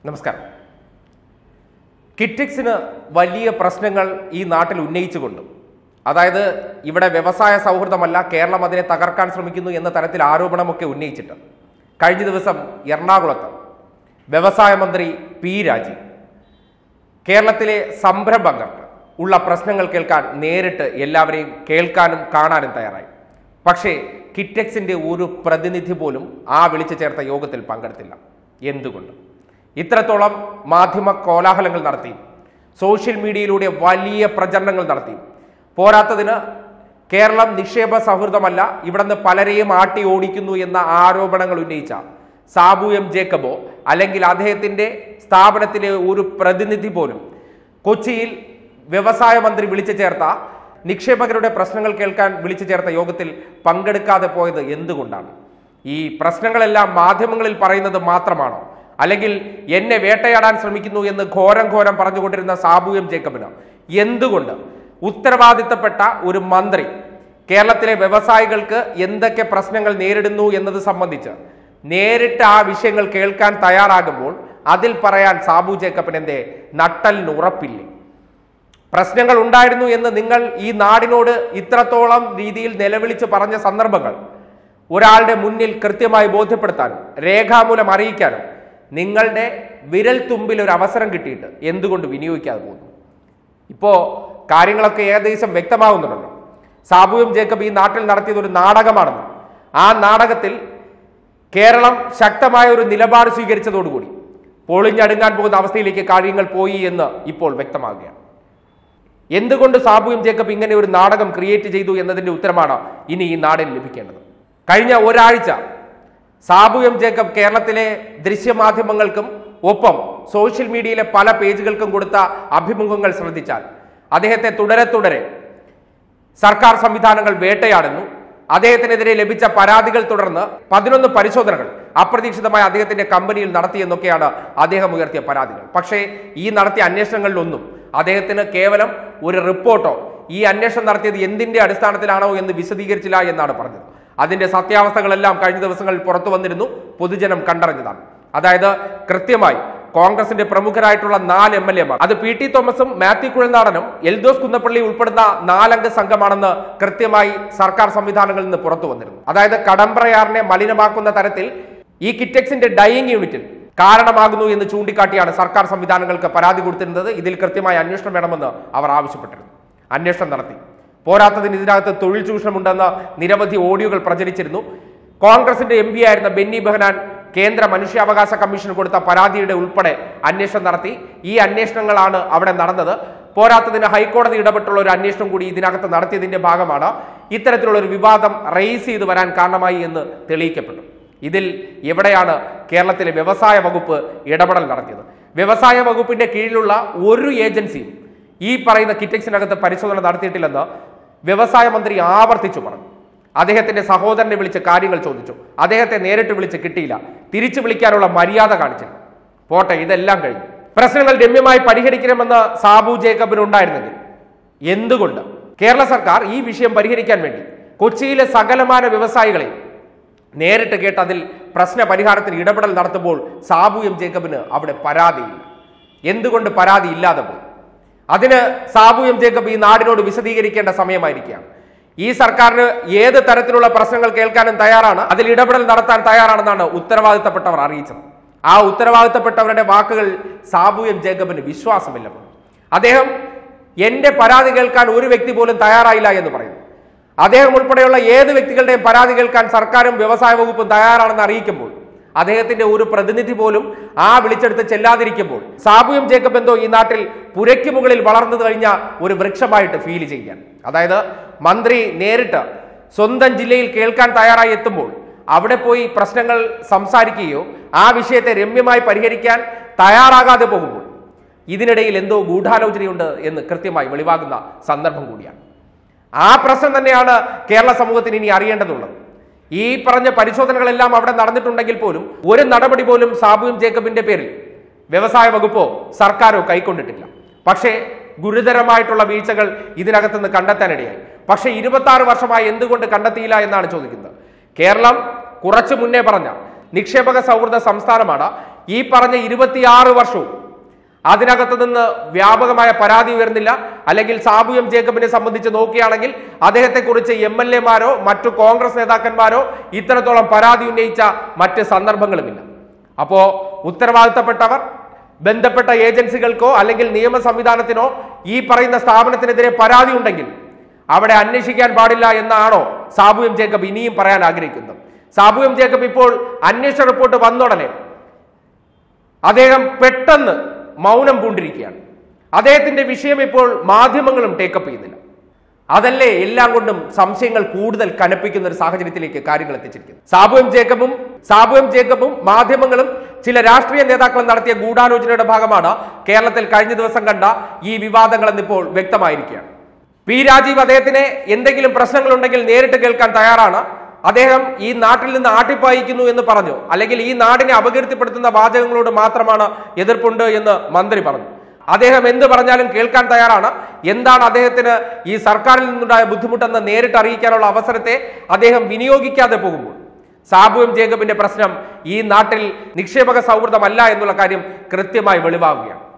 നമസ്കാരം കിറ്റിക്സിന് വലിയ പ്രശ്നങ്ങൾ ഈ നാട്ടിൽ ഉന്നയിച്ചുകൊണ്ട് അതായത് ഇവിടെ വ്യവസായ സൗഹൃദമല്ല കേരളം അതിനെ തകർക്കാൻ ശ്രമിക്കുന്നു എന്ന തരത്തിൽ ആരോപണമൊക്കെ ഉന്നയിച്ചിട്ട് കഴിഞ്ഞ ദിവസം എറണാകുളത്ത് വ്യവസായ മന്ത്രി പി രാജീവ് കേരളത്തിലെ സംരംഭകർക്ക് ഉള്ള പ്രശ്നങ്ങൾ കേൾക്കാൻ നേരിട്ട് എല്ലാവരെയും കേൾക്കാനും കാണാനും തയ്യാറായി പക്ഷേ കിറ്റെക്സിന്റെ ഒരു പ്രതിനിധി പോലും ആ വിളിച്ചു ചേർത്ത യോഗത്തിൽ പങ്കെടുത്തില്ല എന്തുകൊണ്ട് ഇത്രത്തോളം മാധ്യമ കോലാഹലങ്ങൾ നടത്തി സോഷ്യൽ മീഡിയയിലൂടെ വലിയ പ്രചരണങ്ങൾ നടത്തി പോരാത്തതിന് കേരളം നിക്ഷേപ സൗഹൃദമല്ല ഇവിടുന്ന് പലരെയും ആട്ടി ഓടിക്കുന്നു എന്ന ആരോപണങ്ങൾ ഉന്നയിച്ച സാബു എം ജേക്കബോ അല്ലെങ്കിൽ അദ്ദേഹത്തിന്റെ സ്ഥാപനത്തിലെ ഒരു പ്രതിനിധി പോലും കൊച്ചിയിൽ വ്യവസായ മന്ത്രി വിളിച്ചു ചേർത്ത നിക്ഷേപകരുടെ പ്രശ്നങ്ങൾ കേൾക്കാൻ വിളിച്ചു ചേർത്ത യോഗത്തിൽ പങ്കെടുക്കാതെ പോയത് എന്തുകൊണ്ടാണ് ഈ പ്രശ്നങ്ങളെല്ലാം മാധ്യമങ്ങളിൽ പറയുന്നത് മാത്രമാണോ അല്ലെങ്കിൽ എന്നെ വേട്ടയാടാൻ ശ്രമിക്കുന്നു എന്ന് ഘോരം ഘോരം പറഞ്ഞുകൊണ്ടിരുന്ന സാബു എം ജേക്കബിന് എന്തുകൊണ്ട് ഉത്തരവാദിത്തപ്പെട്ട ഒരു മന്ത്രി കേരളത്തിലെ വ്യവസായികൾക്ക് എന്തൊക്കെ പ്രശ്നങ്ങൾ നേരിടുന്നു എന്നത് സംബന്ധിച്ച് നേരിട്ട് ആ വിഷയങ്ങൾ കേൾക്കാൻ തയ്യാറാകുമ്പോൾ അതിൽ പറയാൻ സാബു ജേക്കബിന് എന്തേ നട്ടലിന് ഉറപ്പില്ലേ പ്രശ്നങ്ങൾ ഉണ്ടായിരുന്നു എന്ന് നിങ്ങൾ ഈ നാടിനോട് ഇത്രത്തോളം രീതിയിൽ നിലവിളിച്ച് പറഞ്ഞ സന്ദർഭങ്ങൾ ഒരാളുടെ മുന്നിൽ കൃത്യമായി ബോധ്യപ്പെടുത്താനും രേഖാമൂലം അറിയിക്കാനും നിങ്ങളുടെ വിരൽ തുമ്പിൽ ഒരു അവസരം കിട്ടിയിട്ട് എന്തുകൊണ്ട് വിനിയോഗിക്കാതെ പോകുന്നു ഇപ്പോ കാര്യങ്ങളൊക്കെ ഏകദേശം വ്യക്തമാവുന്നുണ്ടല്ലോ സാബുവും ജേക്കബ് ഈ നാട്ടിൽ നടത്തിയത് ഒരു നാടകമാണെന്ന് ആ നാടകത്തിൽ കേരളം ശക്തമായ ഒരു നിലപാട് സ്വീകരിച്ചതോടുകൂടി പൊളിഞ്ഞടുങ്ങാൻ പോകുന്ന അവസ്ഥയിലേക്ക് കാര്യങ്ങൾ പോയി എന്ന് ഇപ്പോൾ വ്യക്തമാകുകയാണ് എന്തുകൊണ്ട് സാബുവും ജേക്കബ് ഇങ്ങനെ ഒരു നാടകം ക്രിയേറ്റ് ചെയ്തു എന്നതിന്റെ ഉത്തരമാണ് ഇനി ഈ നാടിന് ലഭിക്കേണ്ടത് കഴിഞ്ഞ ഒരാഴ്ച സാബു എം ജേക്കബ് കേരളത്തിലെ ദൃശ്യമാധ്യമങ്ങൾക്കും ഒപ്പം സോഷ്യൽ മീഡിയയിലെ പല പേജുകൾക്കും കൊടുത്ത അഭിമുഖങ്ങൾ ശ്രദ്ധിച്ചാൽ അദ്ദേഹത്തെ തുടരെ തുടരെ സർക്കാർ സംവിധാനങ്ങൾ വേട്ടയാടുന്നു അദ്ദേഹത്തിനെതിരെ ലഭിച്ച പരാതികൾ തുടർന്ന് പതിനൊന്ന് പരിശോധനകൾ അപ്രതീക്ഷിതമായി അദ്ദേഹത്തിന്റെ കമ്പനിയിൽ നടത്തിയെന്നൊക്കെയാണ് അദ്ദേഹം ഉയർത്തിയ പരാതികൾ പക്ഷേ ഈ നടത്തിയ അന്വേഷണങ്ങളിലൊന്നും അദ്ദേഹത്തിന് കേവലം ഒരു റിപ്പോർട്ടോ ഈ അന്വേഷണം നടത്തിയത് എന്തിന്റെ അടിസ്ഥാനത്തിലാണോ എന്ന് വിശദീകരിച്ചില്ല എന്നാണ് പറഞ്ഞത് അതിന്റെ സത്യാവസ്ഥകളെല്ലാം കഴിഞ്ഞ ദിവസങ്ങളിൽ പുറത്തു വന്നിരുന്നു പൊതുജനം കണ്ടറിഞ്ഞതാണ് അതായത് കൃത്യമായി കോൺഗ്രസിന്റെ പ്രമുഖരായിട്ടുള്ള നാല് എം എൽ എമാർ അത് പി ടി തോമസും മാത്യു കുഴൽനാടനും എൽദോസ് കുന്നപ്പള്ളി ഉൾപ്പെടുന്ന നാലംഗ സംഘമാണെന്ന് കൃത്യമായി സർക്കാർ സംവിധാനങ്ങളിൽ നിന്ന് പുറത്തു വന്നിരുന്നു അതായത് കടമ്പ്രയാറിനെ മലിനമാക്കുന്ന തരത്തിൽ ഈ കിറ്റെക്സിന്റെ ഡൈയിങ് യൂണിറ്റിൽ കാരണമാകുന്നു എന്ന് ചൂണ്ടിക്കാട്ടിയാണ് സർക്കാർ സംവിധാനങ്ങൾക്ക് പരാതി കൊടുത്തിരുന്നത് ഇതിൽ കൃത്യമായ അന്വേഷണം വേണമെന്ന് അവർ ആവശ്യപ്പെട്ടിരുന്നു അന്വേഷണം നടത്തി പോരാത്തതിന് ഇതിനകത്ത് തൊഴിൽ ചൂഷണമുണ്ടെന്ന നിരവധി ഓഡിയോകൾ പ്രചരിച്ചിരുന്നു കോൺഗ്രസിന്റെ എം പി ആയിരുന്ന ബെന്നി ബെഹനാൻ കേന്ദ്ര മനുഷ്യാവകാശ കമ്മീഷൻ കൊടുത്ത പരാതിയുടെ ഉൾപ്പെടെ അന്വേഷണം നടത്തി ഈ അന്വേഷണങ്ങളാണ് അവിടെ നടന്നത് പോരാത്തതിന് ഹൈക്കോടതി ഇടപെട്ടുള്ള ഒരു അന്വേഷണം കൂടി ഇതിനകത്ത് നടത്തിയതിന്റെ ഭാഗമാണ് ഇത്തരത്തിലുള്ള ഒരു വിവാദം റേസ് ചെയ്തു വരാൻ കാരണമായി എന്ന് തെളിയിക്കപ്പെട്ടു ഇതിൽ എവിടെയാണ് കേരളത്തിലെ വ്യവസായ വകുപ്പ് ഇടപെടൽ നടത്തിയത് വ്യവസായ വകുപ്പിന്റെ കീഴിലുള്ള ഒരു ഏജൻസിയും ഈ പറയുന്ന കിറ്റക്സിനകത്ത് പരിശോധന നടത്തിയിട്ടില്ലെന്ന് വ്യവസായ മന്ത്രി ആവർത്തിച്ചു പറഞ്ഞു അദ്ദേഹത്തിന്റെ സഹോദരനെ വിളിച്ച് കാര്യങ്ങൾ ചോദിച്ചു അദ്ദേഹത്തെ നേരിട്ട് വിളിച്ച് കിട്ടിയില്ല തിരിച്ചു വിളിക്കാനുള്ള മര്യാദ കാണിച്ചില്ല പോട്ടെ ഇതെല്ലാം കഴിഞ്ഞു പ്രശ്നങ്ങൾ രമ്യമായി പരിഹരിക്കണമെന്ന് സാബു ജേക്കബിന് ഉണ്ടായിരുന്നെങ്കിൽ എന്തുകൊണ്ട് കേരള സർക്കാർ ഈ വിഷയം പരിഹരിക്കാൻ വേണ്ടി കൊച്ചിയിലെ സകലമാന വ്യവസായികളെ നേരിട്ട് കേട്ട് അതിൽ പ്രശ്ന പരിഹാരത്തിന് ഇടപെടൽ നടത്തുമ്പോൾ സാബു എം ജേക്കബിന് അവിടെ പരാതിയില്ല എന്തുകൊണ്ട് പരാതി ഇല്ലാതെ പോയി അതിന് സാബു എം ജേക്കബ് ഈ നാടിനോട് വിശദീകരിക്കേണ്ട സമയമായിരിക്കുകയാണ് ഈ സർക്കാരിന് ഏത് തരത്തിലുള്ള പ്രശ്നങ്ങൾ കേൾക്കാനും തയ്യാറാണ് അതിൽ ഇടപെടൽ നടത്താൻ തയ്യാറാണെന്നാണ് ഉത്തരവാദിത്തപ്പെട്ടവർ അറിയിച്ചത് ആ ഉത്തരവാദിത്തപ്പെട്ടവരുടെ വാക്കുകൾ സാബു എം ജേക്കബിന് വിശ്വാസമില്ല പോലും. അദ്ദേഹം എന്റെ പരാതി കേൾക്കാൻ ഒരു വ്യക്തി പോലും തയ്യാറായില്ല എന്ന് പറയുന്നു അദ്ദേഹം ഉൾപ്പെടെയുള്ള ഏത് വ്യക്തികളുടെയും പരാതി കേൾക്കാൻ സർക്കാരും വ്യവസായ വകുപ്പും തയ്യാറാണെന്ന് അറിയിക്കുമ്പോൾ അദ്ദേഹത്തിന്റെ ഒരു പ്രതിനിധി പോലും ആ വിളിച്ചെടുത്ത് ചെല്ലാതിരിക്കുമ്പോൾ സാബു എം ജേക്കബ് എന്തോ ഈ നാട്ടിൽ പുരയ്ക്ക് മുകളിൽ വളർന്നു കഴിഞ്ഞ ഒരു വൃക്ഷമായിട്ട് ഫീൽ ചെയ്യാൻ അതായത് മന്ത്രി നേരിട്ട് സ്വന്തം ജില്ലയിൽ കേൾക്കാൻ തയ്യാറായി എത്തുമ്പോൾ അവിടെ പോയി പ്രശ്നങ്ങൾ സംസാരിക്കുകയോ ആ വിഷയത്തെ രമ്യമായി പരിഹരിക്കാൻ തയ്യാറാകാതെ പോകുമ്പോൾ ഇതിനിടയിൽ എന്തോ ഗൂഢാലോചനയുണ്ട് എന്ന് കൃത്യമായി വെളിവാകുന്ന സന്ദർഭം കൂടിയാണ് ആ പ്രശ്നം തന്നെയാണ് കേരള സമൂഹത്തിന് ഇനി അറിയേണ്ടതുള്ളത് ഈ പറഞ്ഞ പരിശോധനകളെല്ലാം അവിടെ നടന്നിട്ടുണ്ടെങ്കിൽ പോലും ഒരു നടപടി പോലും സാബുവും ജേക്കബിന്റെ പേരിൽ വ്യവസായ വകുപ്പോ സർക്കാരോ കൈക്കൊണ്ടിട്ടില്ല പക്ഷേ ഗുരുതരമായിട്ടുള്ള വീഴ്ചകൾ ഇതിനകത്തുനിന്ന് കണ്ടെത്താനിടയായി പക്ഷേ ഇരുപത്തി ആറ് വർഷമായി എന്തുകൊണ്ട് കണ്ടെത്തിയില്ല എന്നാണ് ചോദിക്കുന്നത് കേരളം കുറച്ചു മുന്നേ പറഞ്ഞ നിക്ഷേപക സൗഹൃദ സംസ്ഥാനമാണ് ഈ പറഞ്ഞ ഇരുപത്തിയാറ് വർഷവും അതിനകത്ത് നിന്ന് വ്യാപകമായ പരാതി ഉയർന്നില്ല അല്ലെങ്കിൽ സാബു എം ജേക്കബിനെ സംബന്ധിച്ച് നോക്കുകയാണെങ്കിൽ അദ്ദേഹത്തെക്കുറിച്ച് എം എൽ എമാരോ മറ്റു കോൺഗ്രസ് നേതാക്കന്മാരോ ഇത്രത്തോളം പരാതി ഉന്നയിച്ച മറ്റ് സന്ദർഭങ്ങളുമില്ല അപ്പോ ഉത്തരവാദിത്തപ്പെട്ടവർ ബന്ധപ്പെട്ട ഏജൻസികൾക്കോ അല്ലെങ്കിൽ നിയമ സംവിധാനത്തിനോ ഈ പറയുന്ന സ്ഥാപനത്തിനെതിരെ പരാതി ഉണ്ടെങ്കിൽ അവിടെ അന്വേഷിക്കാൻ പാടില്ല എന്നാണോ സാബു എം ജേക്കബ് ഇനിയും പറയാൻ ആഗ്രഹിക്കുന്നത് സാബു എം ജേക്കബ് ഇപ്പോൾ അന്വേഷണ റിപ്പോർട്ട് വന്നുടനെ അദ്ദേഹം പെട്ടെന്ന് മൗനം പൂണ്ടിരിക്കുകയാണ് അദ്ദേഹത്തിന്റെ വിഷയം ഇപ്പോൾ മാധ്യമങ്ങളും ടേക്കപ്പ് ചെയ്യുന്നില്ല അതല്ലേ എല്ലാം കൊണ്ടും സംശയങ്ങൾ കൂടുതൽ കനപ്പിക്കുന്ന ഒരു സാഹചര്യത്തിലേക്ക് കാര്യങ്ങൾ എത്തിച്ചിരിക്കുന്നു സാബു എം ജേക്കബും സാബു എം ജേക്കബും മാധ്യമങ്ങളും ചില രാഷ്ട്രീയ നേതാക്കളും നടത്തിയ ഗൂഢാലോചനയുടെ ഭാഗമാണ് കേരളത്തിൽ കഴിഞ്ഞ ദിവസം കണ്ട ഈ വിവാദങ്ങൾ എന്നിപ്പോൾ വ്യക്തമായിരിക്കുകയാണ് പി രാജീവ് അദ്ദേഹത്തിന് എന്തെങ്കിലും പ്രശ്നങ്ങളുണ്ടെങ്കിൽ നേരിട്ട് കേൾക്കാൻ തയ്യാറാണ് അദ്ദേഹം ഈ നാട്ടിൽ നിന്ന് ആട്ടിപ്പായിക്കുന്നു എന്ന് പറഞ്ഞു അല്ലെങ്കിൽ ഈ നാടിനെ അപകീർത്തിപ്പെടുത്തുന്ന വാചകങ്ങളോട് മാത്രമാണ് എതിർപ്പുണ്ട് എന്ന് മന്ത്രി പറഞ്ഞു അദ്ദേഹം എന്ത് പറഞ്ഞാലും കേൾക്കാൻ തയ്യാറാണ് എന്താണ് അദ്ദേഹത്തിന് ഈ സർക്കാരിൽ നിന്നുണ്ടായ ബുദ്ധിമുട്ടെന്ന് നേരിട്ട് അറിയിക്കാനുള്ള അവസരത്തെ അദ്ദേഹം വിനിയോഗിക്കാതെ പോകുമ്പോൾ സാബു എം ജേക്കബിന്റെ പ്രശ്നം ഈ നാട്ടിൽ നിക്ഷേപക സൗഹൃദമല്ല എന്നുള്ള കാര്യം കൃത്യമായി വെളിവാകുകയാണ്